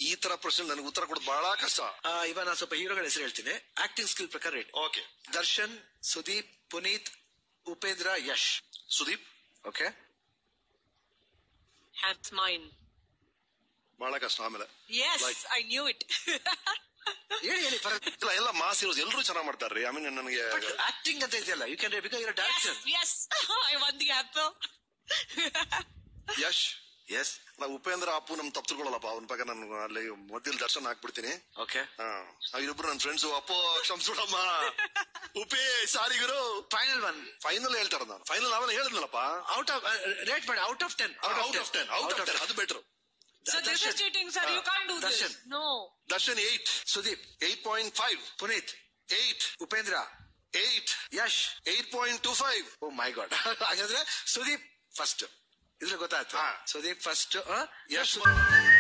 ಈ ತರ ಪ್ರಶ್ನೆ ನನಗೆ ಉತ್ತರ ಕೊಡೋದು ಬಹಳ ಕಷ್ಟ ಆ, ಇವಾಗ ನಾನು ಸ್ವಲ್ಪ ಹೀರೋಗಳ ಹೆಸರು ಹೇಳ್ತೀನಿ ಆಕ್ಟಿಂಗ್ ಸ್ಕಿಲ್ ಪ್ರಕಾರ rate okay Darshan Sudeep Puneeth Upendra Yash Sudeep okay Hands mine. ಬಹಳ ಕಷ್ಟ ಆಮೇಲೆ Yes, Like- I knew it. ಹೇಳಿ ಹೇಳಿ ಇಲ್ಲ ಎಲ್ಲ ಮಾಸ್ ಇರೋದು ಎಲ್ಲರೂ ಚೆನ್ನಾಗಿ ಮಾಡ್ತಾರ್ರಿ ಐ ಮೀನ್ ನನಗೆ ಆಕ್ಟಿಂಗ್ ಅಂತ ಇದೆಯಲ್ಲ you can become your yes, direction yes. I won the apple. Yash yes ನಾ ಉಪೇಂದ್ರ ಅಪ್ಪು ನಮ್ ತಪ್ಪು ತಿಳ್ಕೊಳ್ಳಲ್ಲಪ್ಪ ಅವನ ಬಗ್ಗೆ ನಾನು ಅಲ್ಲಿ ಮೊದಲು ದರ್ಶನ ಹಾಕ್ಬಿಡ್ತೀನಿ ಓಕೆ ಹಾ ಇಬ್ಬರು ನನ್ನ ಫ್ರೆಂಡ್ಸ್ ಅಪ್ಪು ಕ್ಷಮಿಸ್ಬಿಡಮ್ಮ ಉಪೇ ಸಾರಿ ಗುರು ಫೈನಲ್ ಒನ್ ಫೈನಲ್ ಹೇಳ್ತಾರ ನಾನು ಫೈನಲ್ ನಾವೆಲ್ಲ ಹೇಳಿದ್ನಲ್ಲಪ್ಪ ಔಟ್ ಆಫ್ ರೇಟ್ ಮಾಡಿ out of ten out of ten out of ten ಅದು better So this is cheating, sir. You can't do Darshan. this. No. Darshan eight Sudeep eight point five Puneeth eight Upendra eight Yash eight point two five oh my god ಹಾಗಾದ್ರೆ Sudeep first ಇದ್ರೆ ಗೊತ್ತಾಯ್ತು ಹಾ. Sudeep first Yash